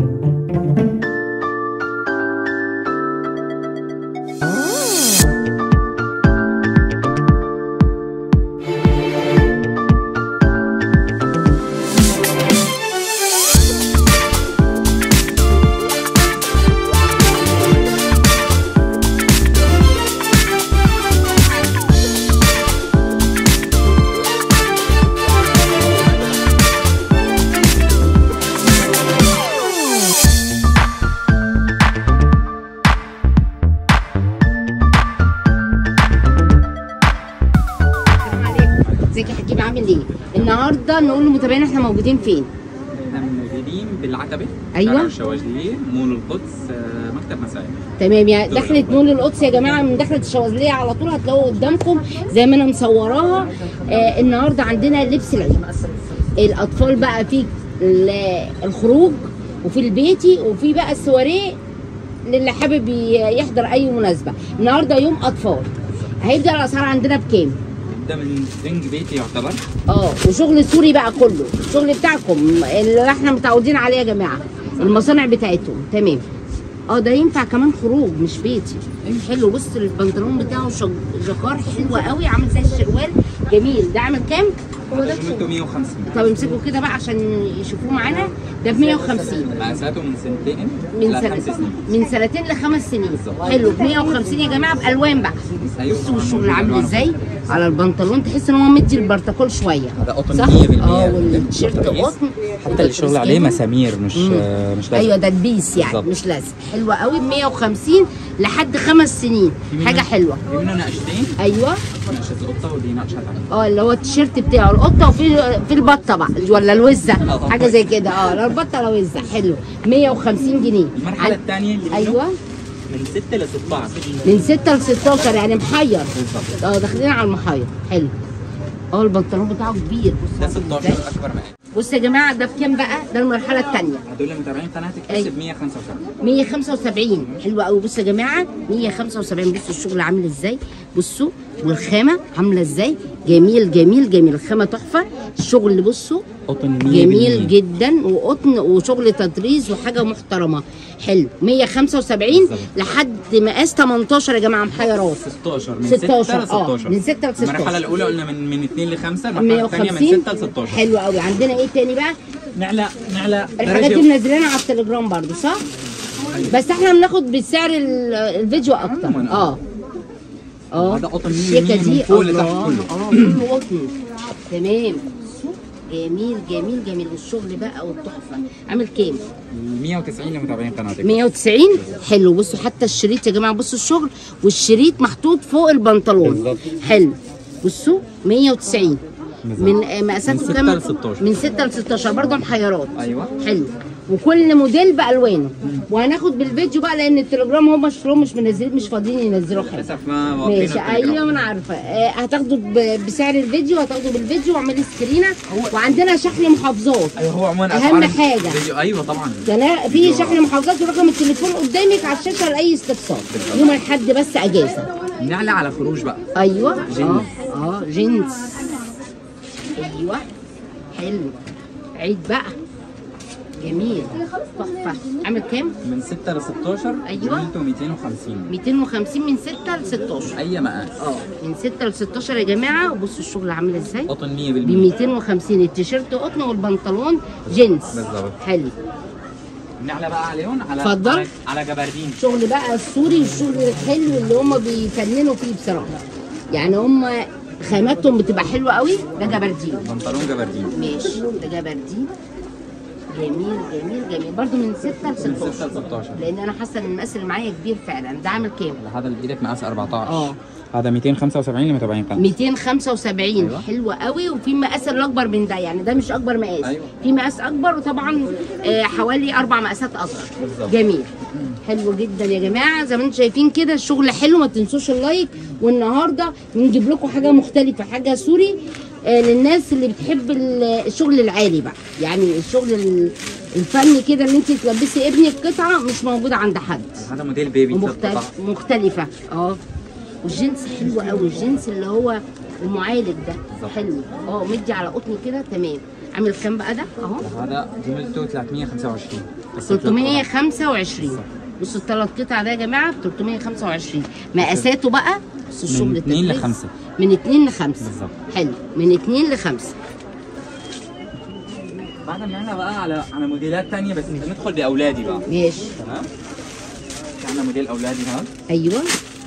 ازيك يا حكيم عامل ايه؟ النهارده نقول للمتابعين احنا موجودين فين؟ احنا موجودين بالعتبة أيوة. شارع الشواجلية مول القدس آه، مكتب مسائي تمام يعني دور دخلت الأول. مول القدس يا جماعه من دخلت الشواذليه على طول هتلاقوا قدامكم زي ما انا مصوراها آه النهارده عندنا لبس العيد الاطفال بقى في ال- الخروج وفي البيتي وفي بقى السواريه للي حابب ي- يحضر اي مناسبه النهارده يوم اطفال هيبدا الاسعار عندنا بكام؟ ده من ترنج بيتي يعتبر اه وشغل سوري بقى كله الشغل بتاعكم اللي احنا متعودين عليه يا جماعه المصانع بتاعتهم تمام اه ده ينفع كمان خروج مش بيتي حلو بص البنطلون بتاعه شج- جاكار حلو قوي عامل زي الشروال جميل ده عامل كام؟ شملته 150 طب امسكوا كده بقى عشان يشوفوه معانا ده ب 150 مقاساته من سنتين من لخمس سنة سنين من سنتين لخمس سنين حلو ب 150 يا جماعه بالوان بقى أيوة بصوا طبعاً الشغل موجود عامل ألوانه. ازاي على البنطلون تحس ان هو مدي البرتقال شويه هذا قطن صح؟ 100% اه والتيشيرت قطن حتى الشغل عليه مسامير مش آه، مش لازم ايوه ده البيس يعني بالظبط. مش لازم حلوه قوي ب 150 لحد خمس سنين حاجه حلوه في منه نقشتين ايوه نقشة القطة ودي نقشة ثانية اه اللي هو التيشيرت بتاعه القطه وفي في البطه بقى ولا الوزه آه. حاجه زي كده اه لا البطه ولا وزه حلو 150 جنيه المرحلة عن- الثانية اللي منه ايوه من 6 ل 16 من 6 ل 16 يعني محير بالظبط اه داخلين على المحير حلو اه البنطلون بتاعه كبير ده بص 16 ازاي أكبر مقاس بص يا جماعه ده بكام بقى ده المرحله الثانيه هدول متابعين قناتك أيوة. تكسب 175 175 حلوه قوي بصوا يا جماعه 175 بصوا الشغل عامل ازاي بصوا والخامه عامله ازاي جميل جميل جميل الخامه تحفه الشغل بصوا قطن 100% جميل جدا وقطن وشغل تطريز وحاجه محترمه حلو 175 بالظبط. لحد مقاس 18 يا جماعه محيرات 16 من 6 16 ل اه 16 من 6 ل 16 المرحلة الأولى قلنا من من 2 ل 5 المرحلة الثانية من 150 6 ل 16 حلو قوي عندنا ايه تاني بقى نعلى نعلى الحاجات دي منزلينها على التليجرام برضو صح بس احنا بناخد بسعر ال- الفيديو اكتر عموماً، اه اه هذا قطن 100% الشيكه من دي فوق لتحت الله كله. اه كله قطن تمام جميل جميل جميل والشغل بقى والتحفه عامل كام 190 لمتابعين قناتك 190 حلو بصوا حتى الشريط يا جماعه بصوا الشغل والشريط محطوط فوق البنطلون بالظبط. حلو بصوا 190 بالظبط. من آه، مقاساته من ستة كام؟ ل 16. من 6 ل 16 برضه محيرات ايوه حلو وكل موديل بالوانه وهناخد بالفيديو بقى لان التليجرام هم شكلهم مش منزلين مش فاضيين ينزلوا حاجه للاسف ما واقفين ماشي ايوه ما انا عارفه آه، هتاخدوا ب- بسعر الفيديو هتاخدوا بالفيديو واعملي سكرينه وعندنا شحن محافظات ايوه هو عموما أهم أسعار حاجة. الفيديو- ايوه طبعا ده في شحن محافظات ورقم التليفون قدامك على الشاشه لاي استفسار يوم الاحد بس اجازه نعلى على خروج بقى ايوه جينز. اه اه جينز ايوه حلو عيد بقى جميل تحفه عامل كام من 6 ل 16 أيوة. جميلته 250 250 من 6 ل 16 اي مقاس اه من 6 ل 16 يا جماعه وبصوا الشغل عامل ازاي قطن 100% ب 250 التيشيرت قطن والبنطلون جينز بالظبط. حلو نعلى بقى عليهم على اتفضل. على, على جبردين شغل بقى السوري والشغل الحلو اللي هم بيفننوا فيه بصراحه يعني هم خاماتهم بتبقى حلوه قوي ده جبردين بنطلون جبردين ماشي ده جبردين جميل جميل جميل برضو من 6 ل من 6 ل 16 16 لان انا حاسه ان المقاس اللي معايا كبير فعلا ده عامل كام؟ هذا اللي بايدك مقاس 14 اه هذا 275 لمتابعين قناتك 275 أيوة. حلوة قوي وفي مقاس الاكبر من ده يعني ده مش اكبر مقاس أيوة. في مقاس اكبر وطبعا آه، حوالي اربع مقاسات اصغر بالظبط. جميل حلو جدا يا جماعه زي ما انتم شايفين كده الشغل حلو ما تنسوش اللايك والنهارده بنجيب لكم حاجه مختلفه حاجه سوري آه، للناس اللي بتحب ال- الشغل العالي بقى يعني الشغل ال- الفني كده ان انت تلبسي ابنك قطعه مش موجوده عند حد هذا موديل بيبي ثلاث قطع. ومختلف مختلفة اه والجنس حلو قوي الجنس اللي هو المعالج ده بالظبط. حلو اه مدي على قطن كده تمام عامل كام بقى ده اهو هذا جملته 325 بس 325 بصوا الثلاث قطع ده يا جماعه ب 325 مقاساته بقى بصوا الشغل من اتنين التطريز. لخمسة. من 2 ل 5 بالظبط. حلو من 2 ل 5 بعد ما احنا بقى على على موديلات ثانيه بس ندخل باولادي بقى ماشي تمام في عندنا موديل اولادي هذا ايوه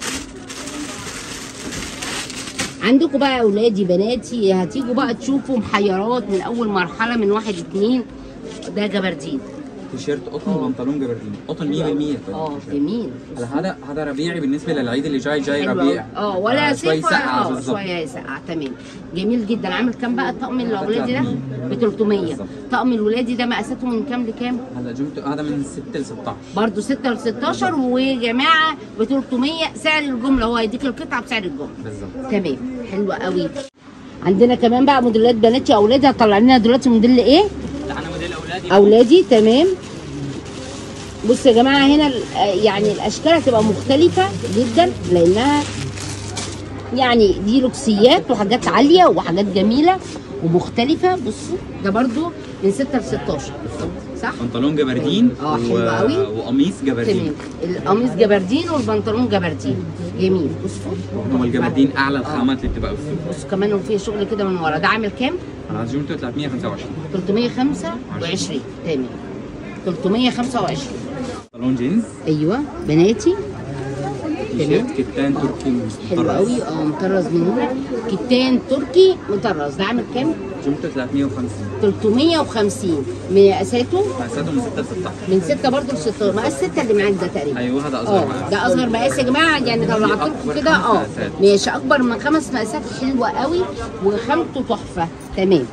عندكم بقى اولادي بناتي هتيجوا بقى تشوفوا محيرات من اول مرحله من واحد اتنين ده جبردين تيشيرت قطن وبنطلون جبردين قطن 100% اه جميل هلا هذا هذا ربيعي بالنسبه للعيد اللي جاي جاي حلو ربيع أوي. اه ولا آه، شوي صيف ولا سقعه اه بالظبط شويه سقعه تمام جميل جدا عامل كام بقى الطقم الاولادي ده 300. ب 300 بالظبط. طقم الولادي ده مقاساته من كام لكام هذا جملته هذا من 6 ل 16 برضه 6 ل 16 وجماعه ب 300 سعر الجمله هو هيديك القطعه بسعر الجمله بالظبط تمام حلوه قوي عندنا كمان بقى موديلات بناتي اولادي هطلع لنا دلوقتي موديل ايه تعالى موديل اولادي اولادي تمام بصوا يا جماعه هنا ال- آه يعني الاشكال هتبقى مختلفه جدا لانها يعني دي لوكسيات وحاجات عاليه وحاجات جميله ومختلفه بصوا ده برضو من 6 ل 16 صح بنطلون جبردين آه، حلو قوي. وقميص جبردين تمام القميص جبردين والبنطلون جبردين جميل بصوا هو الجبردين اعلى الخامات اللي بتبقى بالسوق بصوا كمان وفيه شغل كده من ورا ده عامل كام هذا جملته 325 325 تمام 325 بنطلون جينز ايوه بناتي تيشيرت كتان تركي حلو مطرز. قوي اه مطرز من هنا كتان تركي مطرز ده عامل كام جملته 350 350 مقاساته مقاساته من 6 ل 16 من 6 برضه ل 16 مقاس 6 اللي معاك ده تقريبا ايوه هذا اصغر اه مقاس ده اصغر مقاس يا جماعه يعني طلعت لكم أكبر كده خمس اه مقاسات. ماشي اكبر من خمس مقاسات حلوه قوي وخامته تحفه تمام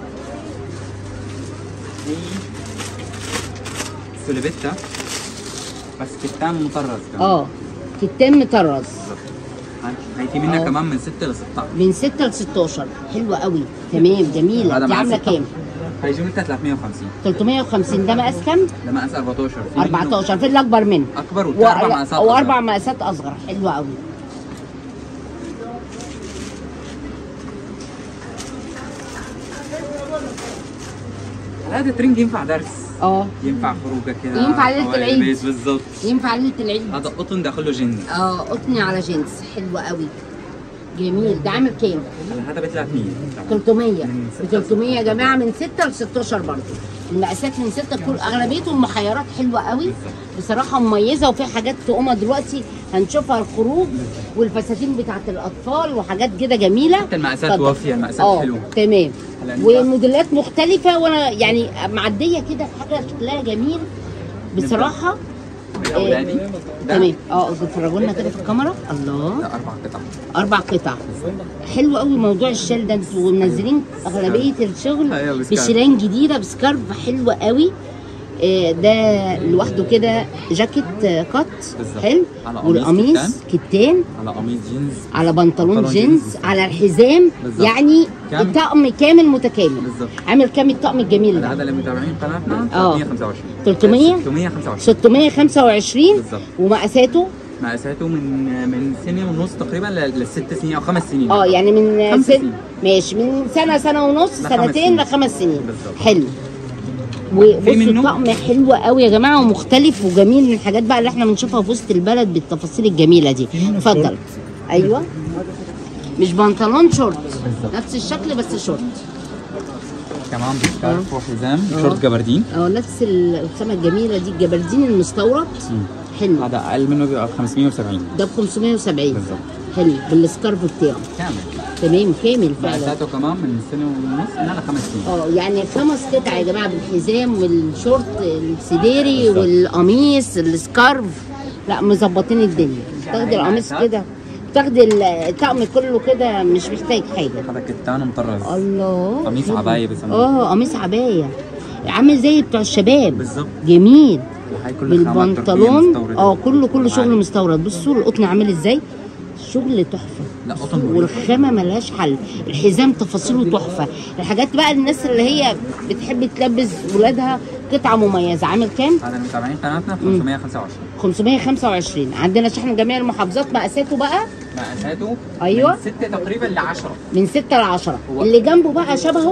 في سوليفيتا بس كتان مطرز كمان اه كتان مطرز بالظبط. هيجي منها آه. كمان من 6 ل 16 من 6 ل 16 حلوه قوي تمام جميله هذا دي مقاس عامله ستة. كام هي جملتها 350 350 ده مقاس كام ده مقاس 14 في منه 14 في الاكبر منه اكبر و- واربع مقاسات واربع أصغر. مقاسات اصغر حلوه قوي هذا ترنج ينفع درس اه ينفع خروجه كده ينفع ليلة أوائل العيد. البيت بالظبط ينفع ليله العيد هذا قطن داخله جنس اه قطني على جينز حلوه قوي جميل ده عامل كام هلا هذا ب 300 300 من ب ستة 300 يا جماعه من 6 ل 16 برضه المقاسات من 6 كل اغلبيتهم محيرات حلوه قوي بصراحه مميزه وفي حاجات تقومه دلوقتي هنشوفها الخروج والفساتين بتاعت الاطفال وحاجات كده جميله حتى المقاسات اتفضل. وافيه المقاسات اه حلوه تمام هلا نبقى- والموديلات مختلفه وانا يعني معديه كده حاجه شكلها جميل بصراحه اولادي ده تمام اه اتفرجوا لنا كده في الكاميرا الله ده اربع قطع اربع قطع حلو قوي موضوع الشال ده انتوا منزلين اغلبيه الشغل أيوة، بسكارف. بشيلان جديده بسكارف حلوه قوي آه، ده لوحده كده جاكيت آه، كات بالظبط. حلو على قميص والقميص كتان على قميص جينز على بنطلون بنطلون جينز جينز. على الحزام بالظبط. يعني كامل. طقم كامل متكامل بالظبط. عامل كام الطقم الجميل هلا ده هذا اللي متابعين قناتنا آه. 325 300 625 625 بالظبط. ومقاساته مقاساته من من سنه ونص تقريبا ل- لست سنين او خمس سنين اه يعني من خمس سن سنين. ماشي من سنه سنه ونص لخمس سنتين سنين. لخمس سنين بالظبط. حلو وبصوا منه- الطقم حلو قوي يا جماعه ومختلف وجميل من الحاجات بقى اللي احنا بنشوفها في وسط البلد بالتفاصيل الجميله دي منه اتفضل شورت. ايوه مش بنطلون شورت بالظبط. نفس الشكل بس شورت كمان بسكارف وحزام شورت جبردين اه نفس الخامه الجميله دي الجبردين المستورد حلو هذا اقل منه بيبقى ب 570 ده ب 570 بالظبط. حلو بالسكارف بتاعه كامل تمام كامل فعلا مقاساته كمان من سنه ونص هنا لخمس سنين اه يعني خمس قطع يا جماعه بالحزام والشورت السديري بالظبط. والقميص السكارف لا مظبطين الدنيا تاخدي القميص كده تاخدي الطقم كله كده مش محتاج حاجه هذا كتان مطرز الله قميص حلو. عباية بسموه. اه قميص عبايه عامل زي بتوع الشباب بالظبط. جميل هاي كل خامات تركية بالبنطلون مستوردة. اه كله كله شغل عالي. مستورد بصوا القطن عامل ازاي شغل تحفه لا قطن مريح. والخامه ملهاش حل الحزام تفاصيله تحفه الحاجات بقى الناس اللي هي بتحب تلبس ولادها قطعه مميزه عامل كام هذا المتابعين قناتنا 525 525 عندنا شحن جميع المحافظات مقاساته بقى مقاساته أيوة. من 6 تقريبا ل 10 من 6 ل 10 هو- اللي جنبه بقى شبهه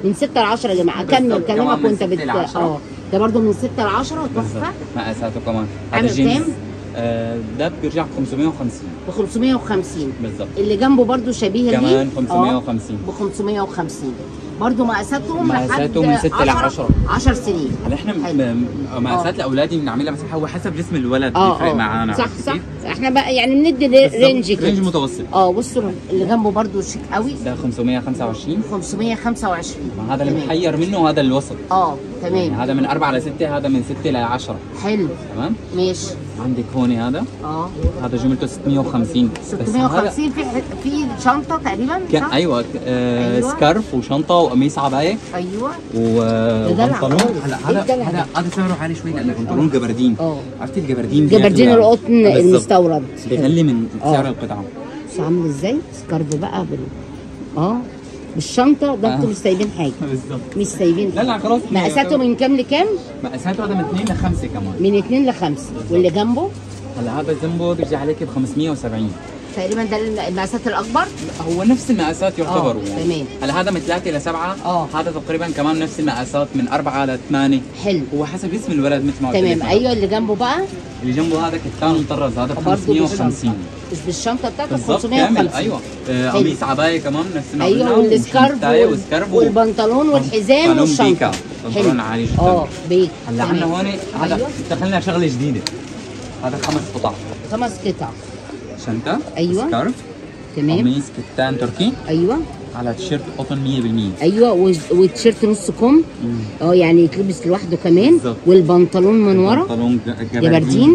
من 6 ل 10 يا جماعه كمل بالظبط، كمان كلامك من وانت 6 بت ل 10. اه ده برضو من 6 ل 10 بالظبط تحفه مقاساته كمان عامل هذا جينز كام؟ آه، ده بيرجع ب 550 ب 550 بالظبط اللي جنبه برضو شبيه ليه كمان 550 ب 550 برضو مقاساتهم مقاساته من ستة ل 10. 10 سنين هلا احنا حلو. م- م- مقاسات لاولادي بنعملها مساحه هو حسب جسم الولد اه بيفرق اه معانا صح عرفت صح كيف؟ احنا بقى يعني بندي بالظبط. رينج رينج كده متوسط اه بصوا اللي جنبه برضو شيك قوي ده 525 525 ما هذا اللي تمام. محير منه وهذا الوسط اه يعني تمام هذا من 4 ل 6 هذا من 6 ل 10 حلو تمام ماشي عندك هون هذا اه هذا جملته 650 بس هذا 650 في حت- في شنطه تقريبا كان صح؟ ايوه آه أيوة. سكارف وشنطه وقميص عبايه ايوه و- ده دلع وبنطلون خالص. هلا إيه هذا الدلع هذا هذا سعره عالي شوي لانه بنطلون جبردين اه. عرفتي الجبردين دي جبردين أغلى. القطن بالظبط. المستورد بيغلي من اه. سعر القطعه بص عامل ازاي سكارف بقى بال اه بالشنطه ده انتوا اه. مش سايبين حاجه بالظبط مش سايبين لا لا خلاص مقاساته من كام لكام؟ مقاساته هذا من 2 ل 5 كمان من 2 ل 5 واللي جنبه هلا هذا زنبو بيرجع عليك ب 570 تقريبا ده المقاسات الاكبر هو نفس المقاسات يعتبروا اه، يعني تمام. هلا هذا من 3 ل 7 اه. هذا تقريبا كمان نفس المقاسات من 4 ل 8 حلو هو حسب اسم الولد مثل ما قلت تمام لك. ايوه اللي جنبه بقى اللي جنبه هذا كتان مطرز هذا ب برضه 550 مش بالشنطه بتاعته بالضبط 550 كامل ايوه آه، حلو. قميص عبايه كمان نفس ما ايوه قلنا والسكارف وشمساية وال- وسكارف و- والبنطلون والحزام بنطلون والشنطه بيكا. بنطلون عالي جدا. اه بيك هلا عندنا تمام. هون هذا أيوة. دخلنا شغله جديده هذا خمس قطع خمس قطع شنطه أيوة. سكارف تمام قميص كتان تركي ايوه على تيشيرت قطن 100% ايوه و- والتيشيرت نص كم اه يعني يتلبس لوحده كمان بالظبط. والبنطلون من ورا بنطلون ج- جبردين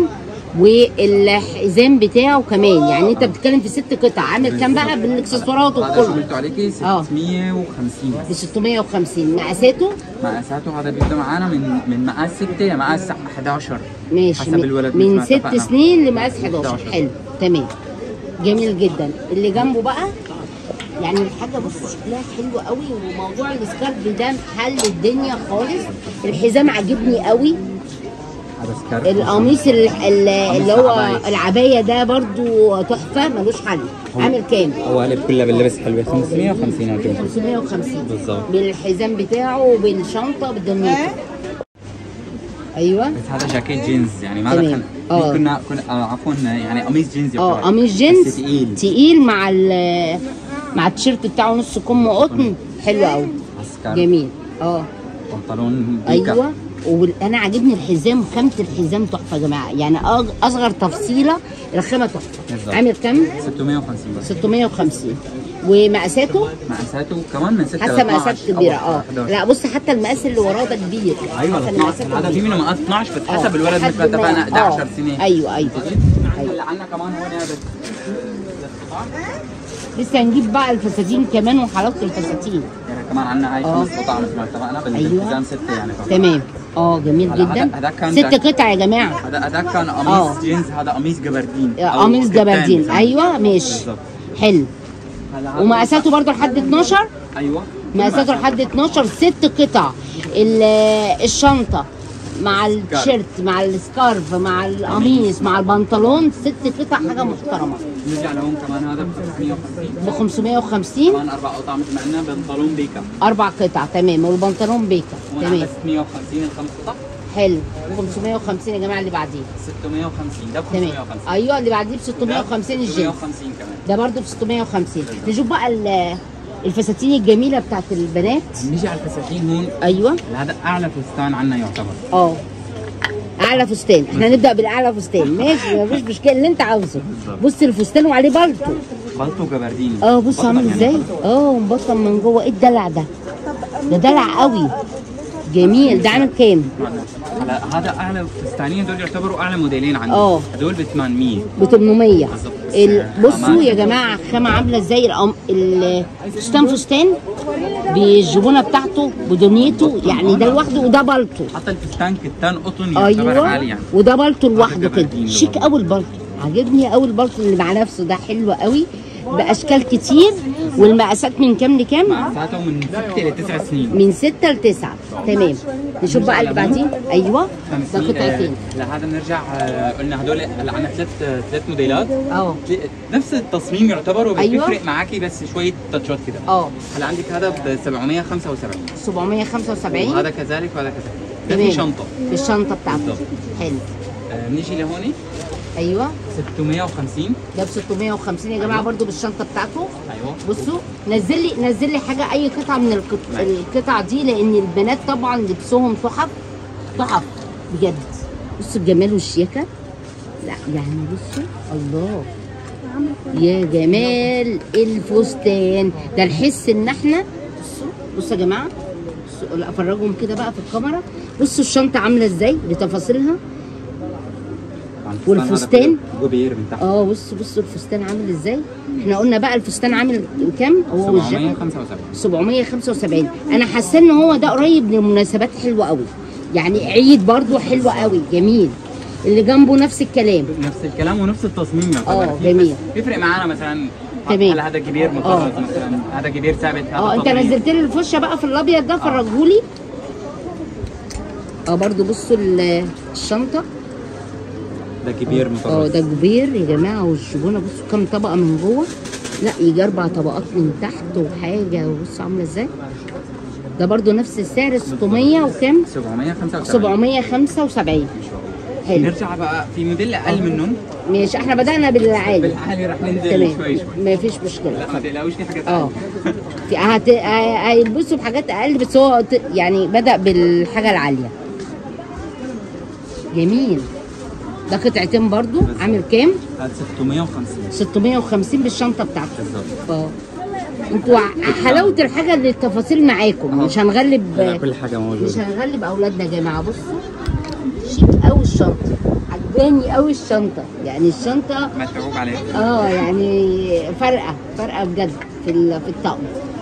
والحزام بتاعه كمان يعني انت بتتكلم في ست قطع عامل كام بقى بالاكسسوارات هذا وكله قلت عليكي اه. 650 ب 650 مقاساته مقاساته هذا بيبدا معانا من من مقاس 6 لمقاس 11 ماشي حسب الولد مثل من ما ست اتفقنا. سنين لمقاس 11 11. حلو تمام جميل جدا اللي جنبه بقى يعني الحاجه بص شكلها حلو قوي وموضوع السكارف ده محل الدنيا خالص الحزام عاجبني قوي هذا سكارف القميص ال- ال- اللي قميص هو عباية. العبايه ده برضو تحفه ملوش حل عامل كام؟ هو قالب كلها باللبس حلوه 550 يا جماعه 550 بالظبط. بالحزام بتاعه وبالشنطه بدنيته ايوه بس هذا جاكيت جينز يعني ما تمام. كان اه. كنا كنا آه، عفوا يعني قميص جينز اه يعتبر. قميص بس جينز تقيل تقيل مع ال مع التيشيرت بتاعه نص كم قطن حلو قوي عسكر جميل اه بنطلون بيكا ايوه وانا عاجبني الحزام خامه الحزام تحفه يا جماعه يعني أغ- اصغر تفصيله الخامه تحفه بالظبط. عامل كام 650 بس 650 ومقاساته مقاساته كمان من 6 حاسه مقاسات كبيره اه لا بص حتى المقاس اللي وراه ده كبير ايوه حاسة 12 المقاسات هذا في كبيرة. منه مقاس 12 بس آه، حسب الولد لحد مثل ما ما- اتفقنا 11 آه. سنه ايوه ايوه هلا عندنا كمان هون هذا لسه هنجيب بقى الفساتين كمان وحلاوه الفساتين يعني كمان عندنا هاي آه. خمس قطع مثل ما اتفقنا أيوة. بالالتزام سته يعني تمام اه جميل هلا جدا هذا- هذا كان ست تاك- قطع يا جماعه هذا هذا كان آه. قميص جينز هذا قميص جبردين أو قميص كتان جبردين بسموه. ايوه ماشي بالظبط حلو هلا هذا- ومقاساته برضو لحد 12 ايوه مقاساته لحد 12 ست قطع ال- الشنطه مع التيشيرت مع السكارف مع القميص مع البنطلون ست قطع حاجه محترمه نرجع لهون كمان هذا ب 550 ب 550 كمان اربع قطع مثل ما قلنا بنطلون بيكا اربع قطع تمام والبنطلون بيكا هون عندنا تمام 650 الخمس قطع حلو 550 يا جماعه اللي بعديه 650 ده ب تمام 550 ايوه اللي بعديه ب 650 الجينز 650 كمان ده برضه ب 650 نشوف بقى ال- الفساتين الجميله بتاعت البنات نيجي على الفساتين هون ايوه هذا اعلى فستان عندنا يعتبر اه اعلى فستان احنا نبدا بالاعلى فستان ماشي مفيش مشكله اللي انت عاوزه بص الفستان وعليه بالطو بلطو جبردين اه بص بطل عامل يعني ازاي اه مبطن من جوه ايه الدلع ده ده دلع قوي جميل ده عامل كام هلا هذا اعلى فستانين دول يعتبروا اعلى موديلين عندي اه. هدول ب 800 ب 800 بالظبط. ال- بصوا أمان. يا جماعه الخامه عامله ازاي الأم- الفستان فستان بالجبونه بتاعته بدنيته يعني ده لوحده وده بالطو حتى الفستان كتان قطن يعتبر عالي ايوه يعني وده بالطو لوحده كده جبردين شيك برضه. قوي البالطو عاجبني قوي البالطو اللي مع نفسه ده حلو قوي باشكال كتير والمقاسات من كام لكام مقاساته من 6 ل 9 سنين من 6 ل 9 تمام نشوف بقى اللي بعدين ايوه ده 50 قطعتين آه، لهذا بنرجع آه، قلنا هدول هلا عندنا ثلاث ثلاث موديلات اه نفس التصميم يعتبر وبس أيوة. بيفرق معاكي بس شويه تاتشات كده اه هلا عندك هذا ب 775 775 وهذا كذلك وهذا كذلك ده تمام. في شنطه بالشنطه بتاعته بالظبط. حلو آه، بنيجي لهون ايوه 650 ده ب 650 يا جماعه برضو بالشنطه بتاعته ايوه بصوا نزل لي نزل لي حاجه اي قطعه من القط... ماشي. القطع دي لان البنات طبعا لبسهم تحف تحف بجد بصوا الجمال والشياكه لا يعني بصوا الله يا جمال الفستان ده الحس ان احنا بصوا بصوا يا جماعه بصوا لا افرجهم كده بقى في الكاميرا بصوا الشنطه عامله ازاي بتفاصيلها طبعاً والفستان؟ هذا كله جوبير من تحت اه بصوا بصوا الفستان عامل ازاي احنا قلنا بقى الفستان عامل كام هو والجاكيت 775 775 انا حاسه ان هو ده قريب للمناسبات حلوه قوي يعني عيد برضو حلوه قوي جميل اللي جنبه نفس الكلام نفس الكلام ونفس التصميم يعتبر اه، فيه، جميل. بس بيفرق معانا مثلا تمام. هل هذا كبير مطرز مثلا هذا كبير ثابت هذا اه انت تطريز. نزلت لي الفشه بقى في الابيض ده فرجهولي اه برضو بصوا ال- الشنطه ده كبير اه مطرز ده كبير يا جماعه والشبونه بصوا كام طبقه من جوه لا يجي اربع طبقات من تحت وحاجه بصوا عامله ازاي ده برضو نفس السعر 600 وكام 775 775 حلو نرجع بقى في موديل اقل منهم ماشي احنا بدأنا بالعالي بالعالي رح ننزل تمام شوي شوي ما فيش مشكلة لا ما تقلقوش في حاجات اه أقل. في هت... ه- هيلبسوا بحاجات اقل بس هو ت- يعني بدأ بالحاجة العالية جميل ده قطعتين برضو عامل كام؟ هذا 650 650 بالشنطة بتاعته بالظبط اه انتوا ع- حلاوة الحاجة اللي التفاصيل معاكم اه. مش هنغلب لا، كل حاجه مش موجوده هنغلب اولادنا يا جماعه بصوا شيك قوي الشنطه عجباني قوي الشنطه يعني الشنطه متعوب عليه اه يعني فرقه فرقه بجد في ال- في الطقم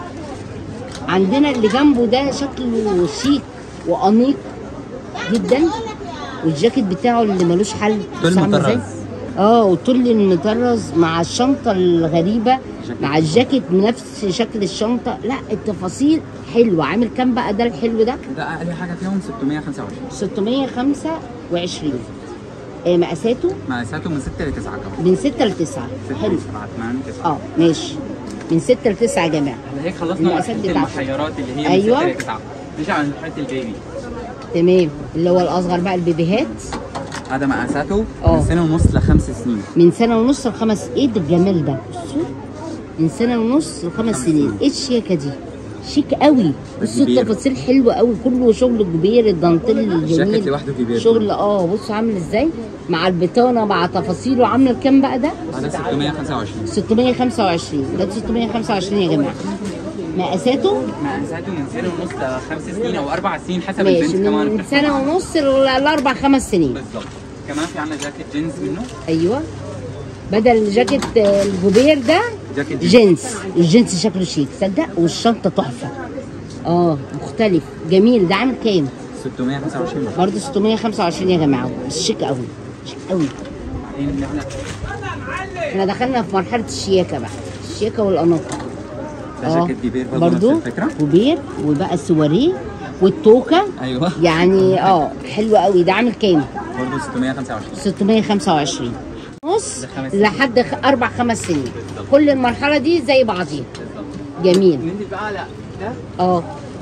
عندنا اللي جنبه ده شكله شيك وانيق جدا والجاكيت بتاعه اللي ملوش حل تل بص عامل ازاي؟ مطرز. اه وتل المطرز مع الشنطه الغريبه جاكيت. مع الجاكيت بنفس شكل الشنطه لا التفاصيل حلوه عامل كام بقى ده الحلو ده ده اقل حاجه فيهم 625 625 آه، مقاساته مقاساته من 6 ل 9 كمان من 6 ل 9 6 حلو 7 8 9 اه ماشي من 6 ل 9 يا جماعه هلا هيك خلصنا المقاسات مرحله بتاعته. المحيرات اللي هي أيوة. من 6 ل 9 نرجع على مرحله البيبي تمام اللي هو الاصغر بقى البيبيهات هذا مقاساته اه. من سنه ونص لخمس سنين من سنه ونص لخمس ايه ده الجمال ده بصوا من سنه ونص لخمس سنين ايه الشياكه دي شيك قوي بصوا كبير. التفاصيل حلوه قوي كله شغل كبير الدانتيل الجاكيت الجميل لوحده كبير شغل اه بصوا عامل ازاي مع البطانه مع تفاصيله عامله كام بقى ده هذا 625 625 ده 625 يا جماعه مقاساته مقاساته من سنه ونص لخمس سنين او اربع سنين حسب ماشي البنت كمان من بتختلف. سنه ونص ل- لاربع خمس سنين بالظبط كمان في عندنا جاكيت جينز منه ايوه بدل جاكيت آه، الجوبير ده جاكيت جينز جينز الجينز شكله شيك صدق والشنطه تحفه اه مختلف جميل ده عامل كام 625 برضه برضه 625 يا جماعه بس شيك قوي شيك قوي بعدين اللي احنا احنا دخلنا في مرحله الشياكه بقى الشياكه والاناقه ده جاكيت كبير برضه نفس برضه الفكره كبير وبقى السواريه والتوكه ايوه يعني اه حلو قوي ده عامل كام برضه 625 625 نص ده خمس لحد خ- اربع خمس سنين كل المرحله دي زي بعضيها بالظبط جميل ننزل بقى لا ده اه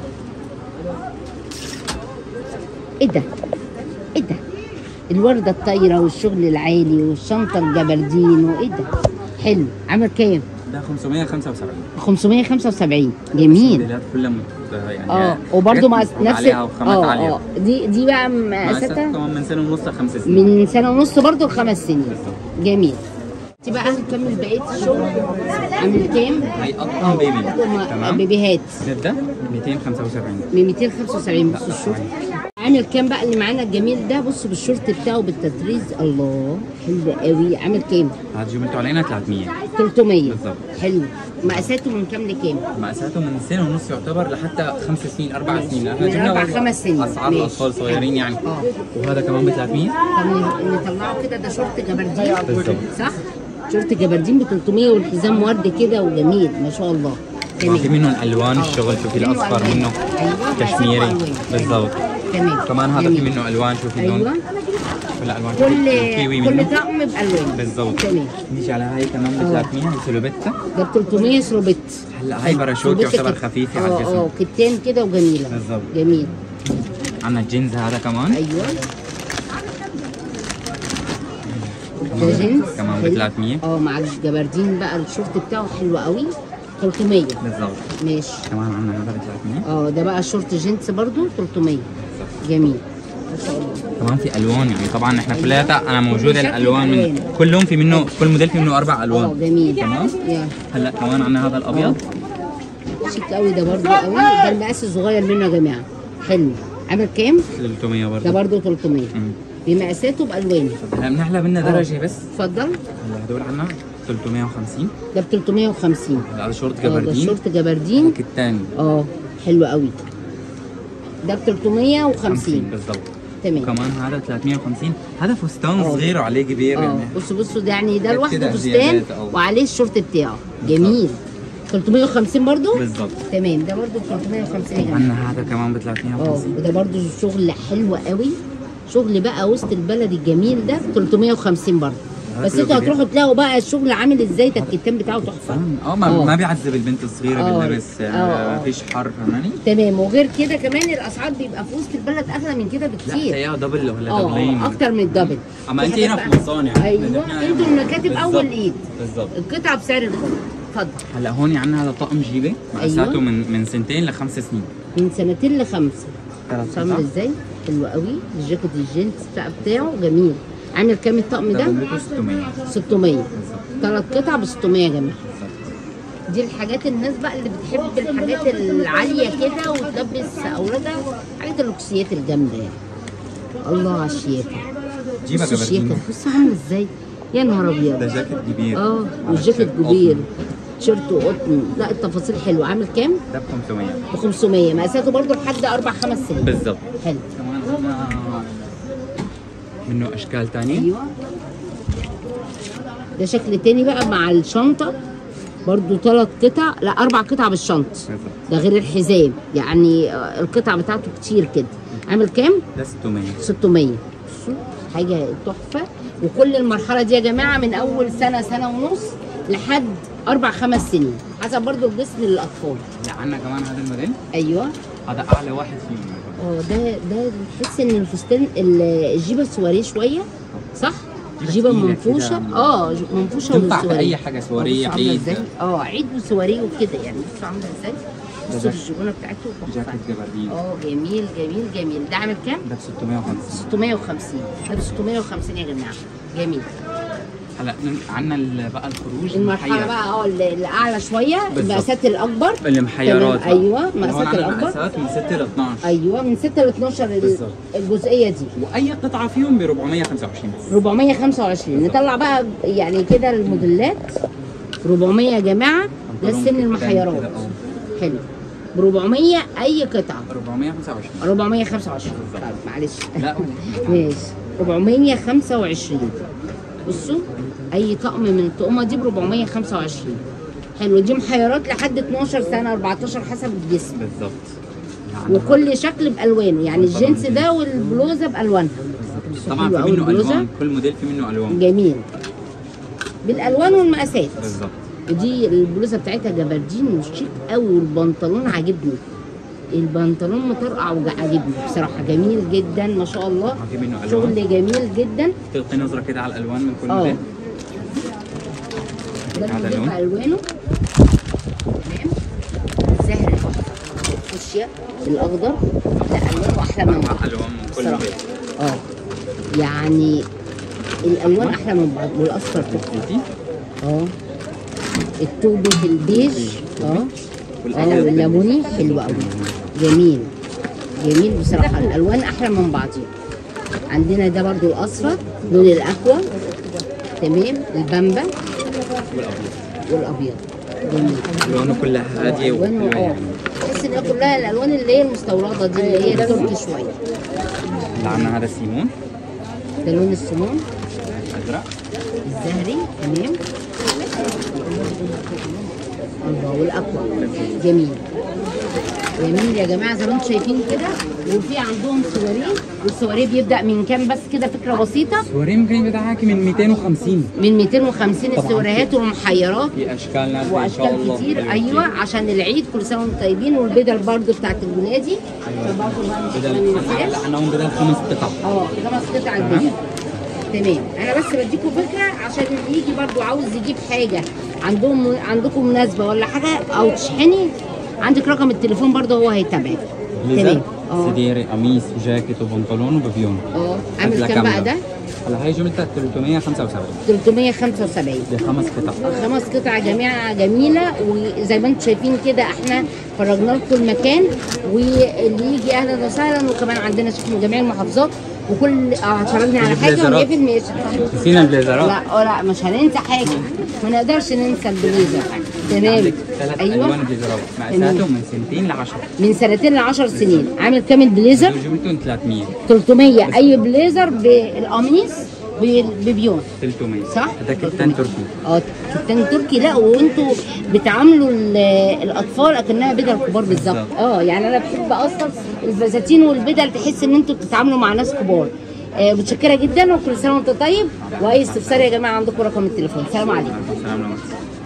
ايه ده ايه ده الورده الطايره والشغل العالي والشنطه الجبردين وايه ده حلو عامل كام ده 575 575 جميل الموديلات كلها مت- يعني اه وبرده مع حاجات نفس عليها وخامات اه عاليه اه دي دي بقى مقاسات مقاساتها كمان من سنه ونص لخمس سنين من سنه ونص برضه لخمس سنين بالظبط جميل انت بقى هنكمل بقيه الشغل عامل كام؟ هي اقطع بيبي هما تمام بيبيهات ده 275 من 275 بصوا الشورت عامل كام بقى اللي معانا الجميل ده بصوا بالشورت بتاعه بالتطريز الله حلو قوي عامل كام؟ هذا جبته علينا 300 300 بالظبط. حلو مقاساته من كام لكام؟ مقاساته من سنه ونص يعتبر لحتى خمس سنين اربع سنين احنا من جبنا أربع والله خمس سنين. اسعار ماشي. الاطفال صغيرين يعني اه وهذا كمان ب 300 طب ن- نطلعه كده ده شورت جبردين بالظبط. صح؟ شورت جبردين ب 300 والحزام ورد كده وجميل ما شاء الله كمان في تمام منه الالوان آه. الشغل شوفي منه الاصفر ألوان. منه أيوة، كشميري ألوان. بالضبط تمام كمان هذا في جميل. منه الوان شوفي اللون ايوه كل الالوان كل كيوي كل منه طقم بالوان بالضبط تمام نيجي على هاي كمان ب آه. 300 هي سلوبيتا ده ب 300 سروبت هلا هاي باراشوت سروبت يعتبر كت- خفيفه على اه الجسم اه كتان كده وجميله بالظبط. جميل عندنا الجينز هذا كمان ايوه ده جينز كمان ب حلو. 300 اه مع الجبردين بقى الشورت بتاعه حلو قوي 300 بالضبط ماشي كمان عندنا هذا ب 300 اه ده بقى شورت جينز برضو 300 جميل ما شاء الله كمان في الوان يعني طبعا احنا أيوة. كلياتها انا موجوده شكل الالوان من الألوان. كلهم في منه كل موديل في منه اربع اه الوان جميل تمام يلا. هلا كمان عندنا هذا الابيض شيك قوي ده برضو قوي ده المقاس الصغير منه يا جماعه حلو عامل كام 300 ده برضه برضو 300 مم. بمقاساته بالوانه هلا بنحلى منها آه. درجه بس اتفضل هلا هدول عندنا 350 ده ب 350 هلا هذا شورت اه ده جبردين شورت جبردين الثاني اه حلو قوي ده ب 350 بالضبط تمام وكمان هذا 350 هذا فستان آه. صغير وعليه كبير اه يعني بصوا بصوا ده يعني ده كده لوحده فستان زيادات، اه. وعليه الشورت بتاعه جميل 350 برضو بالضبط تمام ده برضو ب 350 يا جماعه عندنا هذا كمان ب اه 350 وده برضو شغل حلو قوي شغل بقى وسط البلد الجميل ده ب 350 برضو هذا بس كله انتوا كبير. هتروحوا تلاقوا بقى الشغل عامل ازاي ده الكتان بتاعه تحفه اه ما, اه. ما بيعذب البنت الصغيره اه. باللبس اه. آه، ما فيش حر فاهماني؟ تمام وغير كده كمان الاسعار بيبقى في وسط البلد اغلى من كده لا بكتير تلاقيها دبل ولا اه دبلين اه اكتر من الدبل اما انت في هنا حاجات في بقى- مصانع ايوه نحن- انتوا المكاتب اول بالضبط. ايد بالضبط القطعه بسعر الفل اتفضل هلا هون عندنا هذا طقم جيبه مقاساته أيوة. من من سنتين لخمس سنين من سنتين لخمسه ثلاث عامل ازاي حلو قوي الجاكيت الجينز بتاع بتاعه جميل عامل كام الطقم ده ده جملته 600 600 بالضبط ثلاث قطع ب 600 يا جماعه بالضبط. دي الحاجات الناس بقى اللي بتحب الحاجات العاليه كده وتلبس اولادها حاجات اللوكسيات الجامده يعني الله على الشياكه جيبها بصوا الشياكه جبردين بص عامله ازاي يا نهار ده ابيض جاكيت كبير اه على والجاكيت تيشيرت كبير قطن. تيشيرت وقطن لا التفاصيل حلوه عامل كام؟ ده ب 500 ب 500 مقاساته برضو لحد اربع خمس سنين بالضبط حلو كمان عندنا منه اشكال ثانيه ايوه ده شكل تاني بقى مع الشنطه برضو ثلاث قطع لا اربع قطع بالشنطه بالضبط ده غير الحزام يعني آه، القطع بتاعته كتير كده عامل كام؟ ده 600 600 بصوا، حاجه تحفه وكل المرحله دي يا جماعه من اول سنه سنه ونص لحد اربع خمس سنين حسب برضو الجسم للاطفال لا عندنا كمان هذا الموديل ايوه هذا اعلى واحد فيهم اه ده ده تحس ان الفستان ال- الجيبه سواريه شويه صح؟ جيبة جيبه تقيلة منفوشه كده. اه ج- منفوشه تنفع في وسواريه. اي حاجه سواريه بصوا عاملة عيد ازاي؟ اه عيد وسواريه وكده يعني بصوا عامله ازاي؟ ده بصوا جاك- الجبونه بتاعته تحفه جاكيت جبردين اه جميل جميل جميل ده عامل كام؟ ده ب 650 650 ده ب 650 يا جماعه جميل هلا عندنا ال- بقى الخروج المرحله المحير. بقى اه اللي اللي اعلى شويه بالظبط. المقاسات الاكبر المحيرات تمام، أيوة، هون مقاسات عندنا الأكبر. مقاسات من 6 ل 12 ايوه من 6 ل 12 ال- بالظبط. الجزئيه دي واي قطعه فيهم ب 425 بس 425 نطلع بقى يعني كده الموديلات 400 يا جماعه ده بنطلون سن كده المحيرات كده، اه. حلو ب 400 اي قطعه 425 425 بالظبط. طيب معلش لا ماشي 425 بصوا اي طقم من الطقمه دي ب 425 حلو دي محيرات لحد 12 سنه 14 حسب الجسم بالظبط وكل شكل بالوانه يعني الجنس ده والبلوزه بالوانها بصوا طبعا حلوة في أوي منه البلوزة. الوان كل موديل في منه الوان جميل بالالوان والمقاسات بالظبط ودي البلوزه بتاعتها جبردين وشيك قوي والبنطلون عاجبني البنطلون مطرقع وعاجبني بصراحه جميل جدا ما شاء الله في منه الوان شغل جميل جدا تلقي نظره كده على الالوان من كل اه موديل ده هذا اللي لون. بيبقى الوانه تمام زهر تحفه الفوشيا الاخضر لا الوانه احلى من بعض الوان من كل بصراحة. موديل اه يعني الالوان احلى من بعض والاصفر تحفه شفتي اه التوبي في البيج اه اه والأبيض والليموني حلو قوي جميل جميل بصراحه الالوان احلى من بعضيها عندنا ده برضو الاصفر لون الاكوا تمام البامبا والابيض والابيض جميل لونه كلها هاديه الوانه وحلوه اه يعني تحس ان هي كلها الالوان اللي هي المستورده دي اللي هي التركي شويه اللي عندنا هذا السيمون ده لون السمون ازرق الزهري تمام الله والاقوى جميل جميل يا جماعه زي ما انتم شايفين كده وفي عندهم سواريه والسواريه بيبدا من كام بس كده فكره بسيطه سوري ممكن بتاعك من 250 من 250 طبعاً. السواريهات والمحيرات في اشكال ناس ان شاء واشكال الله كتير حلوة ايوه عشان العيد كل سنه وانتم طيبين والبدل برضو بتاعت الولادي فبرضو بقى مش بدل كمان احنا ننساش. علقناهم بدل خمس قطع اه خمس قطع البدل تمام انا بس بديكم فكره عشان اللي يجي برضو عاوز يجيب حاجه عندهم عندكم مناسبه ولا حاجه او تشحني عندك رقم التليفون برضو هو هيتابعك بليزر تمام اه سديري قميص وجاكيت وبنطلون وبفيون اه عامل بدلة كام بقى كاملة. ده؟ هلا هي جملتها 375 375 دي خمس قطع خمس قطع جميع جميله وزي ما انتم شايفين كده احنا فرجنا لكم المكان واللي يجي اهلا وسهلا وكمان عندنا شيخ من جميع المحافظات وكل اه هتفرجني على حاجه البليزرات. ونقفل ماشي نسينا البليزرات لا اه لا مش هننسى حاجه ما نقدرش ننسى البليزر تمام عندك ثلاث الوان ايوه بليزرات مقاساتهم من سنتين ل 10 من سنتين ل 10 سنين عامل كام البليزر جملتهم 300 300 اي بليزر بالقميص ب- ببيون 300 صح؟ ده كتان تركي اه كابتن تركي لا وانتوا بتعاملوا ال- الاطفال اكنها بدل كبار بالظبط بالظبط. اه يعني انا بحب اصلا الفساتين والبدل تحس ان انتوا بتتعاملوا مع ناس كبار آه متشكره جدا وكل سنه وانت طيب واي استفسار يا جماعه عندكم رقم التليفون سلام عليكم السلام عليكم